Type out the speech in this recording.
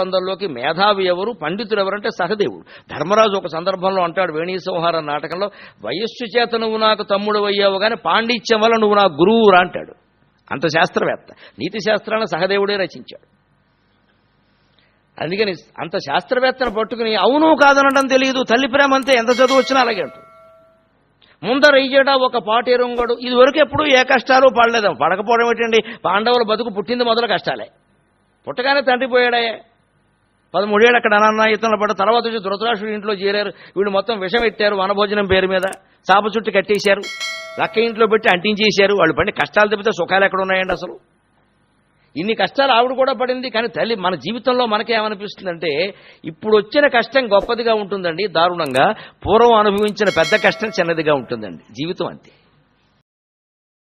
వందల్లోకి మేధావి ఎవరు పండితుడు ఎవరంటే సహదేవుడు ధర్మరాజు ఒక సందర్భంలో అంటాడు వేణీ సంహార నాటకంలో వయస్సు చేత నువ్వు నాకు తమ్ముడు అయ్యావు కానీ పాండిత్యం వల్ల నువ్వు నా గురువురా అంటాడు అంత శాస్త్రవేత్త నీతి శాస్త్రాన్ని సహదేవుడే రచించాడు అందుకని అంత శాస్త్రవేత్తను పట్టుకుని అవును కాదనడం తెలియదు తల్లి ప్రేమ అంతే ఎంత చదువు వచ్చినా అలాగే ఉంటుంది ముందర ఇయ్యడ ఒక పాటేరుంగడు ఇది వరకు ఎప్పుడు ఏ కష్టాలు పడలేదు పడకపోవడం ఏంటండి పాండవుల బతుకు పుట్టింది మొదలు కష్టాలే పుట్టగానే తండ్రి పోయాడాయే పదమూడేళ్ళు అక్కడ అనాన్న ఇతరులు పడ్డ తర్వాత వచ్చి ధృతరాష్ట్రుడి ఇంట్లో చేరారు వీళ్ళు మొత్తం విషం పెట్టారు వనభోజనం పేరు మీద చాప చుట్టూ కట్టేశారు లక్క ఇంట్లో పెట్టి అంటించేశారు వాళ్ళు పడిన కష్టాలు తప్పితే సుఖాలు ఎక్కడ ఉన్నాయండి అసలు ఇన్ని కష్టాలు ఆవిడ కూడా పడింది కానీ తల్లి మన జీవితంలో మనకేమనిపిస్తుందంటే ఇప్పుడు వచ్చిన కష్టం గొప్పదిగా ఉంటుందండి దారుణంగా పూర్వం అనుభవించిన పెద్ద కష్టం చిన్నదిగా ఉంటుందండి జీవితం అంతే